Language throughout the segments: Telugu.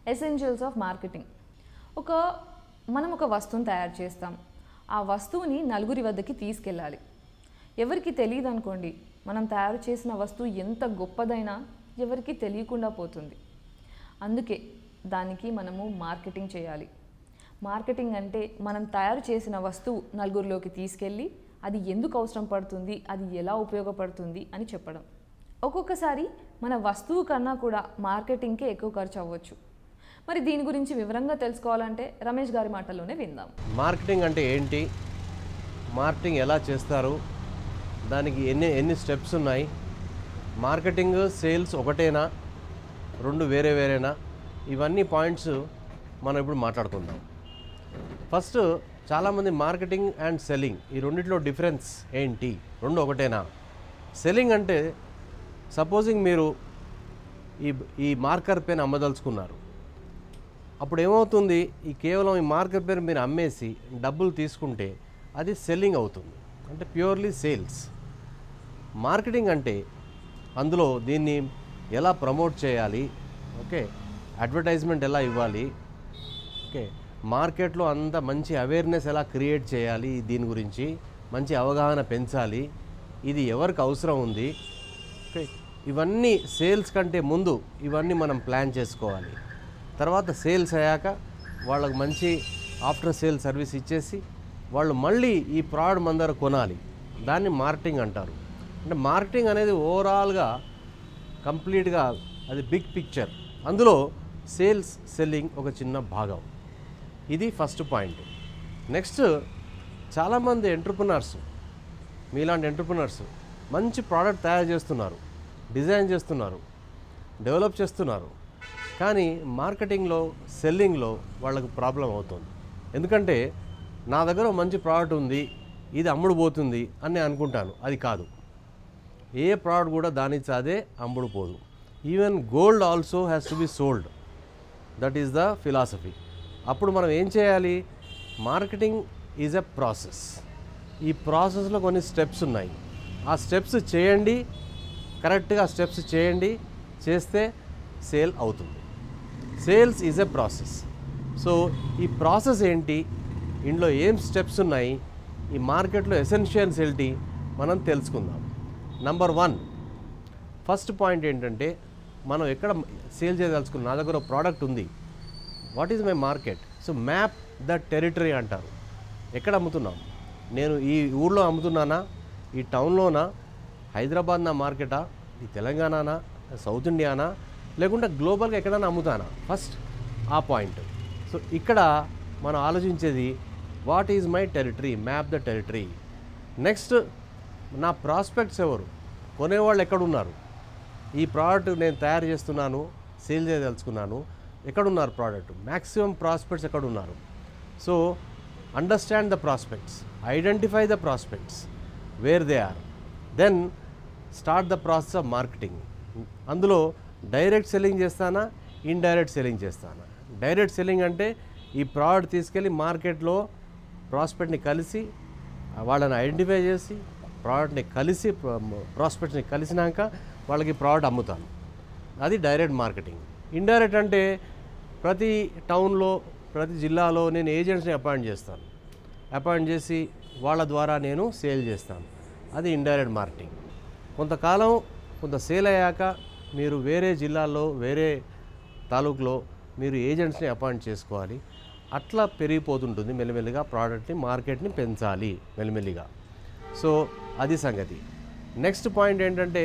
ఎసెన్షియల్స్ ఆఫ్ మార్కెటింగ్ ఒక మనం ఒక వస్తువుని తయారు చేస్తాం ఆ వస్తువుని నలుగురి వద్దకి తీసుకెళ్ళాలి ఎవరికి తెలియదు అనుకోండి మనం తయారు చేసిన వస్తువు ఎంత గొప్పదైనా ఎవరికి తెలియకుండా పోతుంది అందుకే దానికి మనము మార్కెటింగ్ చేయాలి మార్కెటింగ్ అంటే మనం తయారు చేసిన వస్తువు నలుగురిలోకి తీసుకెళ్ళి అది ఎందుకు అవసరం పడుతుంది అది ఎలా ఉపయోగపడుతుంది అని చెప్పడం ఒక్కొక్కసారి మన వస్తువు కన్నా కూడా మార్కెటింగ్కే ఎక్కువ ఖర్చు అవ్వచ్చు మరి దీని గురించి వివరంగా తెలుసుకోవాలంటే రమేష్ గారి మాటల్లోనే విందాం మార్కెటింగ్ అంటే ఏంటి మార్కెటింగ్ ఎలా చేస్తారు దానికి ఎన్ని ఎన్ని స్టెప్స్ ఉన్నాయి మార్కెటింగ్ సేల్స్ ఒకటేనా రెండు వేరే వేరేనా ఇవన్నీ పాయింట్స్ మనం ఇప్పుడు మాట్లాడుకుందాం ఫస్ట్ చాలామంది మార్కెటింగ్ అండ్ సెల్లింగ్ ఈ రెండిట్లో డిఫరెన్స్ ఏంటి రెండు ఒకటేనా సెల్లింగ్ అంటే సపోజింగ్ మీరు ఈ ఈ మార్కర్ పెన్ అమ్మదలుచుకున్నారు అప్పుడు ఏమవుతుంది ఈ కేవలం ఈ మార్కర్ పేరు మీరు అమ్మేసి డబ్బులు తీసుకుంటే అది సెల్లింగ్ అవుతుంది అంటే ప్యూర్లీ సేల్స్ మార్కెటింగ్ అంటే అందులో దీన్ని ఎలా ప్రమోట్ చేయాలి ఓకే అడ్వర్టైజ్మెంట్ ఎలా ఇవ్వాలి ఓకే మార్కెట్లో అంత మంచి అవేర్నెస్ ఎలా క్రియేట్ చేయాలి దీని గురించి మంచి అవగాహన పెంచాలి ఇది ఎవరికి అవసరం ఉంది ఓకే ఇవన్నీ సేల్స్ కంటే ముందు ఇవన్నీ మనం ప్లాన్ చేసుకోవాలి తర్వాత సేల్స్ అయ్యాక వాళ్ళకి మంచి ఆఫ్టర్ సేల్ సర్వీస్ ఇచ్చేసి వాళ్ళు మళ్ళీ ఈ ప్రోడక్ట్ మన దగ్గర కొనాలి దాన్ని మార్కెటింగ్ అంటారు అంటే మార్కెటింగ్ అనేది ఓవరాల్గా కంప్లీట్గా అది బిగ్ పిక్చర్ అందులో సేల్స్ సెల్లింగ్ ఒక చిన్న భాగం ఇది ఫస్ట్ పాయింట్ నెక్స్ట్ చాలామంది ఎంటర్ప్రినర్స్ మీలాంటి ఎంటర్ప్రినర్స్ మంచి ప్రోడక్ట్ తయారు చేస్తున్నారు డిజైన్ చేస్తున్నారు డెవలప్ చేస్తున్నారు కానీ మార్కెటింగ్లో సెల్లింగ్లో వాళ్ళకు ప్రాబ్లం అవుతుంది ఎందుకంటే నా దగ్గర ఒక మంచి ప్రోడక్ట్ ఉంది ఇది అమ్ముడు పోతుంది అని నేను అనుకుంటాను అది కాదు ఏ ప్రోడక్ట్ కూడా దాని అదే అమ్ముడు పోదు even gold also has to be sold that is the philosophy అప్పుడు మనం ఏం చేయాలి మార్కెటింగ్ ఈజ్ ఎ ప్రాసెస్ ఈ ప్రాసెస్లో కొన్ని స్టెప్స్ ఉన్నాయి ఆ స్టెప్స్ చేయండి కరెక్ట్గా స్టెప్స్ చేయండి చేస్తే సేల్ అవుతుంది sales is a process so ఈ ప్రాసెస్ ఏంటి ఇందులో ఏం స్టెప్స్ ఉన్నాయి ఈ మార్కెట్లో ఎసెన్షియల్స్ ఏంటి మనం తెలుసుకుందాం నంబర్ వన్ ఫస్ట్ పాయింట్ ఏంటంటే మనం ఎక్కడ సేల్ చేయదలుచుకున్నాం నా దగ్గర ఒక ప్రోడక్ట్ ఉంది what is my market so map the territory అంటారు ఎక్కడ అమ్ముతున్నాం నేను ఈ ఊళ్ళో అమ్ముతున్నానా ఈ టౌన్లోనా హైదరాబాద్ నా మార్కెటా ఈ తెలంగాణనా సౌత్ ఇండియానా లేకుంటే గ్లోబల్గా ఎక్కడైనా అమ్ముతానా ఫస్ట్ ఆ పాయింట్ సో ఇక్కడ మనం ఆలోచించేది what is my territory map the territory next నా ప్రాస్పెక్ట్స్ ఎవరు కొనేవాళ్ళు ఎక్కడున్నారు ఈ ప్రోడక్ట్ నేను తయారు చేస్తున్నాను సేల్ చేయదలుచుకున్నాను ఎక్కడున్నారు ప్రోడక్ట్ మ్యాక్సిమం ప్రాస్పెక్ట్స్ ఎక్కడున్నారు so understand the prospects identify the prospects where they are then start the process of marketing అందులో డైరెక్ట్ సెల్లింగ్ చేస్తానా ఇండైరెక్ట్ సెల్లింగ్ చేస్తానా డైరెక్ట్ సెల్లింగ్ అంటే ఈ ప్రోడక్ట్ తీసుకెళ్ళి మార్కెట్లో ప్రాస్పెక్ట్ని కలిసి వాళ్ళని ఐడెంటిఫై చేసి ప్రోడక్ట్ని కలిసి ప్రాస్పెక్ట్ని కలిసినాక వాళ్ళకి ప్రోడక్ట్ అమ్ముతాను అది డైరెక్ట్ మార్కెటింగ్ ఇండైరెక్ట్ అంటే ప్రతి టౌన్లో ప్రతి జిల్లాలో నేను ఏజెంట్స్ని అపాయింట్ చేస్తాను అపాయింట్ చేసి వాళ్ళ ద్వారా నేను సేల్ చేస్తాను అది ఇండైరెక్ట్ మార్కెటింగ్ కొంతకాలం కొంత సేల్ అయ్యాక మీరు వేరే జిల్లాల్లో వేరే తాలూకులో మీరు ఏజెంట్స్ని అపాయింట్ చేసుకోవాలి అట్లా పెరిగిపోతుంటుంది మెల్లిమెల్లిగా ప్రోడక్ట్ని మార్కెట్ని పెంచాలి మెల్లిమెల్లిగా సో అది సంగతి నెక్స్ట్ పాయింట్ ఏంటంటే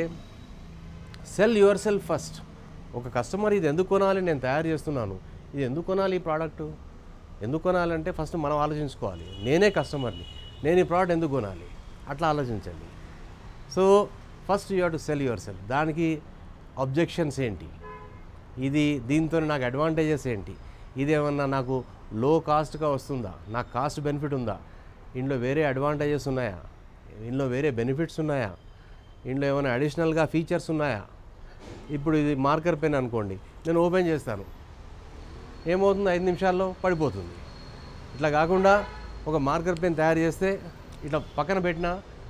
సెల్ యువర్ సెల్ఫ్ ఫస్ట్ ఒక కస్టమర్ ఇది ఎందుకు కొనాలి నేను తయారు చేస్తున్నాను ఇది ఎందుకు కొనాలి ఈ ప్రోడక్ట్ ఎందుకు కొనాలంటే ఫస్ట్ మనం ఆలోచించుకోవాలి నేనే కస్టమర్ని నేను ఈ ప్రోడక్ట్ ఎందుకు కొనాలి అట్లా ఆలోచించండి so first you to sell yourself దానికి అబ్జెక్షన్స్ ఏంటి ఇది దీంతో నాకు అడ్వాంటేజెస్ ఏంటి ఇది ఏమన్నా నాకు లో కాస్ట్గా వస్తుందా నాకు కాస్ట్ బెనిఫిట్ ఉందా ఇందులో వేరే అడ్వాంటేజెస్ ఉన్నాయా ఇందులో వేరే బెనిఫిట్స్ ఉన్నాయా ఇందులో ఏమైనా అడిషనల్గా ఫీచర్స్ ఉన్నాయా ఇప్పుడు ఇది మార్కర్ పెన్ అనుకోండి నేను ఓపెన్ చేస్తాను ఏమవుతుంది ఐదు నిమిషాల్లో పడిపోతుంది ఇట్లా కాకుండా ఒక మార్కర్ పెన్ తయారు చేస్తే ఇట్లా పక్కన పెట్టినా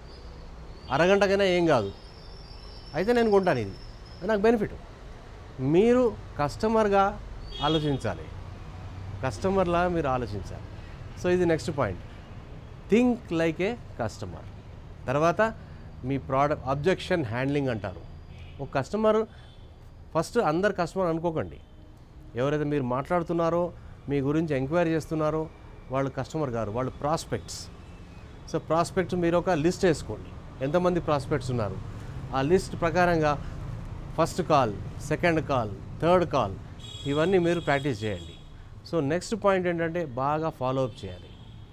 అరగంటకైనా ఏం కాదు అయితే నేను కొంటాను ఇది అది నాకు బెనిఫిట్ మీరు కస్టమర్గా ఆలోచించాలి కస్టమర్లా మీరు ఆలోచించాలి సో ఇది next point think like a customer తర్వాత మీ ప్రోడక్ట్ అబ్జెక్షన్ హ్యాండ్లింగ్ అంటారు ఒక కస్టమర్ ఫస్ట్ అందరు కస్టమర్ అనుకోకండి ఎవరైతే మీరు మాట్లాడుతున్నారో మీ గురించి ఎంక్వైరీ చేస్తున్నారో వాళ్ళు కస్టమర్ గారు వాళ్ళు ప్రాస్పెక్ట్స్ సో ప్రాస్పెక్ట్స్ మీరు ఒక లిస్ట్ వేసుకోండి ఎంతమంది ప్రాస్పెక్ట్స్ ఉన్నారు ఆ లిస్ట్ ప్రకారంగా first call second call third call ఇవన్నీ మీరు ప్రాక్టీస్ చేయండి సో నెక్స్ట్ పాయింట్ ఏంటంటే బాగా ఫాలో అప్ చేయాలి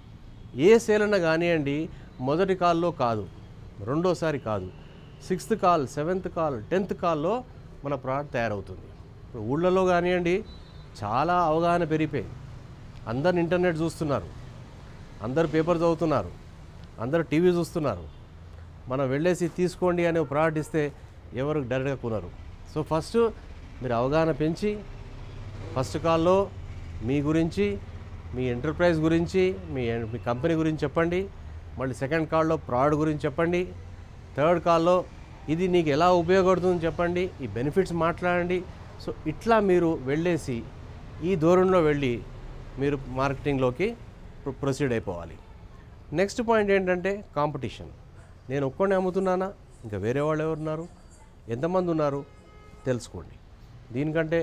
ఏ సేల్ అన్నా కానివ్వండి మొదటి కాల్లో కాదు రెండోసారి కాదు sixth call seventh call tenth కాల్లో మన ప్రోడక్ట్ తయారవుతుంది ఇప్పుడు ఊళ్ళలో కానివ్వండి చాలా అవగాహన పెరిగిపోయింది అందరు ఇంటర్నెట్ చూస్తున్నారు అందరు పేపర్ చదువుతున్నారు అందరు టీవీ చూస్తున్నారు మనం వెళ్ళేసి తీసుకోండి అనే ప్రోడక్ట్ ఇస్తే ఎవరు డైరెక్ట్గా కొనరు సో ఫస్ట్ మీరు అవగాహన పెంచి ఫస్ట్ కాల్లో మీ గురించి మీ ఎంటర్ప్రైజ్ గురించి మీ మీ కంపెనీ గురించి చెప్పండి మళ్ళీ సెకండ్ కాల్లో ప్రోడక్ట్ గురించి చెప్పండి థర్డ్ కాల్లో ఇది నీకు ఎలా ఉపయోగపడుతుందని చెప్పండి ఈ బెనిఫిట్స్ మాట్లాడండి సో ఇట్లా మీరు వెళ్ళేసి ఈ దూరంలో వెళ్ళి మీరు మార్కెటింగ్లోకి ప్రొ- ప్రొసీడ్ అయిపోవాలి నెక్స్ట్ పాయింట్ ఏంటంటే కాంపిటీషన్ నేను ఒక్కడే అమ్ముతున్నానా ఇంకా వేరే వాళ్ళు ఎవరున్నారు ఎంతమంది ఉన్నారు తెలుసుకోండి దీనికంటే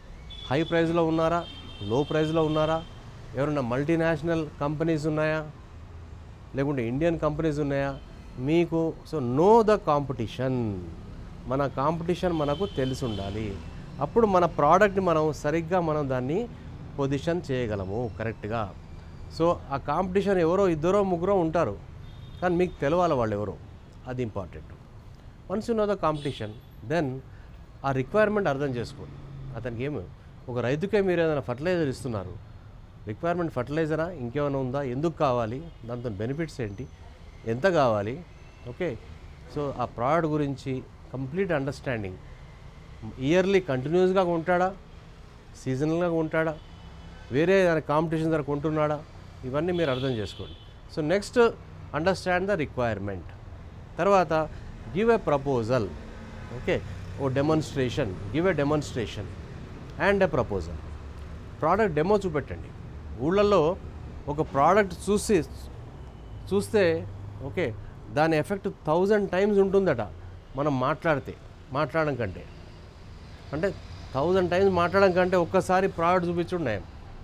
హై ప్రైస్లో ఉన్నారా లో ప్రైస్లో ఉన్నారా ఎవరైనా మల్టీనేషనల్ కంపెనీస్ ఉన్నాయా లేకుంటే ఇండియన్ కంపెనీస్ ఉన్నాయా మీకు సో నో ద కాంపిటీషన్ మన కాంపిటీషన్ మనకు తెలిసి ఉండాలి అప్పుడు మన ప్రోడక్ట్ని మనం సరిగ్గా మనం దాన్ని పొజిషన్ చేయగలము కరెక్ట్గా సో ఆ కాంపిటీషన్ ఎవరో ఇద్దరో ముగ్గురో ఉంటారు కానీ మీకు తెలవాలి వాళ్ళు ఎవరో అది important once you know the competition then ఆ రిక్వైర్మెంట్ అర్థం చేసుకోండి అతనికి ఏమి ఒక రైతుకే మీరు ఏదైనా ఫర్టిలైజర్ ఇస్తున్నారు రిక్వైర్మెంట్ ఫర్టిలైజరా ఇంకేమైనా ఉందా ఎందుకు కావాలి దాంతో బెనిఫిట్స్ ఏంటి ఎంత కావాలి ఓకే సో ఆ ప్రోడక్ట్ గురించి కంప్లీట్ అండర్స్టాండింగ్ ఇయర్లీ కంటిన్యూస్గా ఉంటాడా సీజనల్గా ఉంటాడా వేరే కాంపిటీషన్ దగ్గర కొంటున్నాడా ఇవన్నీ మీరు అర్థం చేసుకోండి so next understand the requirement తర్వాత గివ్ ఎ ప్రపోజల్ ఓకే ఓ demonstration give a demonstration and a proposal product demo చూపెట్టండి ఊళ్ళల్లో ఒక ప్రోడక్ట్ చూసి చూస్తే ఓకే దాని ఎఫెక్ట్ థౌజండ్ టైమ్స్ ఉంటుందట మనం మాట్లాడితే మాట్లాడడం కంటే అంటే థౌజండ్ టైమ్స్ మాట్లాడడం కంటే ఒక్కసారి ప్రోడక్ట్ చూపించుండే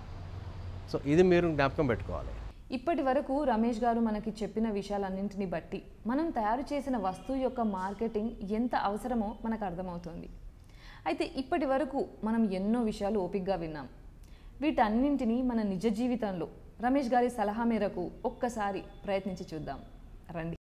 సో ఇది మీరు జ్ఞాపకం పెట్టుకోవాలి ఇప్పటి వరకు రమేష్ గారు మనకి చెప్పిన విషయాలన్నింటిని బట్టి మనం తయారు చేసిన వస్తువు యొక్క మార్కెటింగ్ ఎంత అవసరమో మనకు అర్థమవుతుంది అయితే ఇప్పటి వరకు మనం ఎన్నో విషయాలు ఓపికగా విన్నాం వీటన్నింటినీ మన నిజ జీవితంలో రమేష్ గారి సలహా మేరకు ఒక్కసారి ప్రయత్నించి చూద్దాం రండి